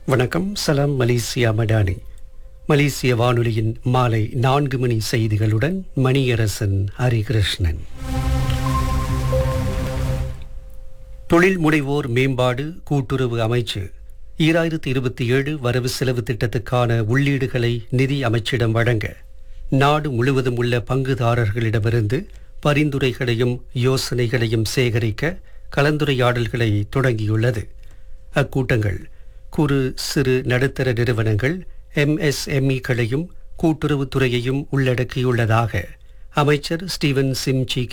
வணக்கம் சலாம் மலேசியா மடானி மலேசிய வானொலியின் மாலை நான்கு மணி செய்திகளுடன் மணியரசன் ஹரிகிருஷ்ணன் தொழில் முனைவோர் மேம்பாடு கூட்டுறவு அமைச்சு ஈராயிரத்தி இருபத்தி ஏழு வரவு செலவு திட்டத்துக்கான உள்ளீடுகளை நிதி அமைச்சிடம் வழங்க நாடு முழுவதும் உள்ள பங்குதாரர்களிடமிருந்து பரிந்துரைகளையும் யோசனைகளையும் சேகரிக்க கலந்துரையாடல்களை தொடங்கியுள்ளது அக்கூட்டங்கள் குறு சிறு நடுத்தர நிறுவனங்கள் எம்எஸ்எம்இக்களையும் கூட்டுறவுத்துறையையும் உள்ளடக்கியுள்ளதாக அமைச்சர் ஸ்டீவன் சிம்சி